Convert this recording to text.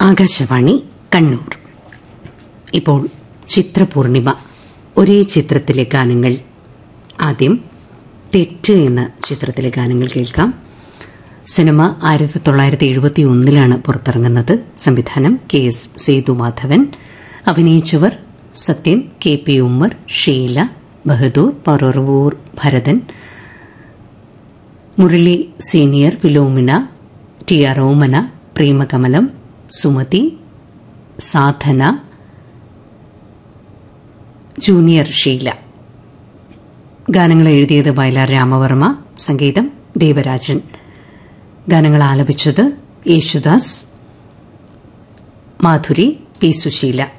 ആകാശവാണി കണ്ണൂർ ഇപ്പോൾ ചിത്രപൂർണിമ ഒരേ ചിത്രത്തിലെ ഗാനങ്ങൾ ആദ്യം തെറ്റ് എന്ന ചിത്രത്തിലെ ഗാനങ്ങൾ കേൾക്കാം സിനിമ ആയിരത്തി തൊള്ളായിരത്തി എഴുപത്തി ഒന്നിലാണ് പുറത്തിറങ്ങുന്നത് സംവിധാനം കെ എസ് സേതുമാധവൻ അഭിനയിച്ചവർ Sathyan K P Ummer Sheela Bahadoor Paravoor Bharathan Murali senior Philomina T R Omana Premakamalam Sumathi Sadhana junior Sheela ഗാനങ്ങൾ എഴുതിയത് വയലാർ രാമവർമ്മ സംഗീതം ദേവരാജൻ ഗാനങ്ങൾ ആലപിച്ചത് യേശുദാസ് മാധുരി പി സുശീല